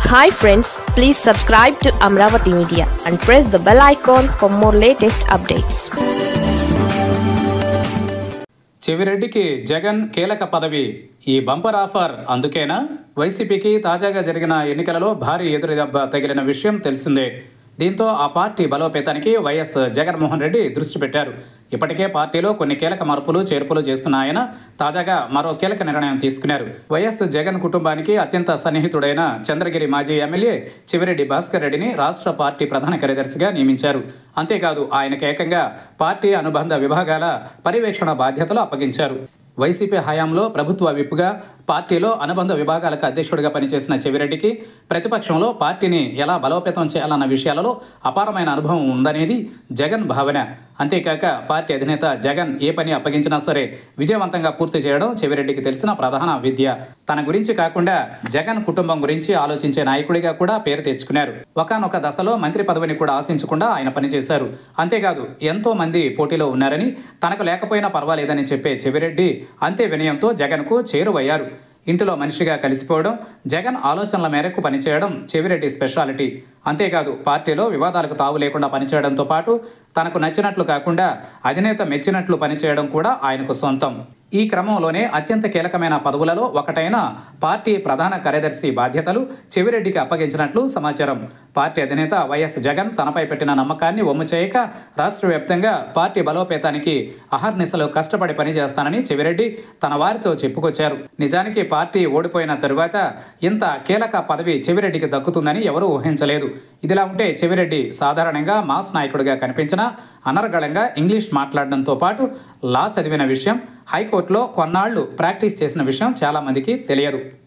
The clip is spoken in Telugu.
hi friends please subscribe to Amaravati media and press the bell icon for more latest updates చెవిరెడ్డికి జగన్ కీలక పదవి ఈ బంపర్ ఆఫర్ అందుకేనా వైసీపీకి తాజాగా జరిగిన ఎన్నికలలో భారీ ఎదురుదెబ్బ తగిలిన విషయం తెలిసిందే దీంతో ఆ పార్టీ బలోపేతానికి వైఎస్ జగన్మోహన్ రెడ్డి దృష్టి పెట్టారు ఇప్పటికే పార్టీలో కొన్ని కీలక మార్పులు చేర్పులు చేస్తున్న ఆయన తాజాగా మరో కీలక నిర్ణయం తీసుకున్నారు వైఎస్ జగన్ కుటుంబానికి అత్యంత సన్నిహితుడైన చంద్రగిరి మాజీ ఎమ్మెల్యే చివిరెడ్డి భాస్కర్ రెడ్డిని రాష్ట్ర పార్టీ ప్రధాన కార్యదర్శిగా నియమించారు అంతేకాదు ఆయనకు ఏకంగా పార్టీ అనుబంధ విభాగాల పర్యవేక్షణ బాధ్యతలు అప్పగించారు వైసీపీ హయాంలో ప్రభుత్వ విప్పుగా పార్టీలో అనుబంధ విభాగాలకు అధ్యక్షుడిగా పనిచేసిన చెవిరెడ్డికి ప్రతిపక్షంలో పార్టీని ఎలా బలోపేతం చేయాలన్న విషయాలలో అపారమైన అనుభవం ఉందనేది జగన్ భావన అంతేకాక పార్టీ అధినేత జగన్ ఏ పని అప్పగించినా సరే విజయవంతంగా పూర్తి చేయడం చెవిరెడ్డికి తెలిసిన ప్రధాన విద్య తన గురించి కాకుండా జగన్ కుటుంబం గురించి ఆలోచించే నాయకుడిగా కూడా పేరు తెచ్చుకున్నారు ఒకనొక దశలో మంత్రి పదవిని కూడా ఆశించకుండా ఆయన పనిచేశారు అంతేకాదు ఎంతో మంది పోటీలో ఉన్నారని తనకు లేకపోయినా పర్వాలేదని చెప్పే చెవిరెడ్డి అంతే వినయంతో జగన్కు చేరువయ్యారు ఇంటిలో మనిషిగా కలిసిపోవడం జగన్ ఆలోచనల మేరకు పనిచేయడం చెవిరెడ్డి స్పెషాలిటీ అంతేకాదు పార్టీలో వివాదాలకు తావు లేకుండా పనిచేయడంతో పాటు తనకు నచ్చినట్లు కాకుండా అధినేత మెచ్చినట్లు పనిచేయడం కూడా ఆయనకు సొంతం ఈ క్రమంలోనే అత్యంత కీలకమైన పదవులలో ఒకటైన పార్టీ ప్రధాన కార్యదర్శి బాధ్యతలు చెవిరెడ్డికి అప్పగించినట్లు సమాచారం పార్టీ అధినేత వైఎస్ జగన్ తనపై పెట్టిన నమ్మకాన్ని ఒమ్ము చేయక రాష్ట్ర వ్యాప్తంగా పార్టీ బలోపేతానికి అహర్నిశలు కష్టపడి పనిచేస్తానని చెవిరెడ్డి తన వారితో చెప్పుకొచ్చారు నిజానికి పార్టీ ఓడిపోయిన తరువాత ఇంత కీలక పదవి చెవిరెడ్డికి దక్కుతుందని ఎవరూ ఊహించలేదు ఇదిలా ఉంటే చెవిరెడ్డి సాధారణంగా మాస్ నాయకుడిగా కనిపించినా అనర్గళంగా ఇంగ్లీష్ మాట్లాడడంతో పాటు లా చదివిన విషయం హైకోర్టులో కొన్నాళ్లు ప్రాక్టీస్ చేసిన విషయం చాలామందికి తెలియదు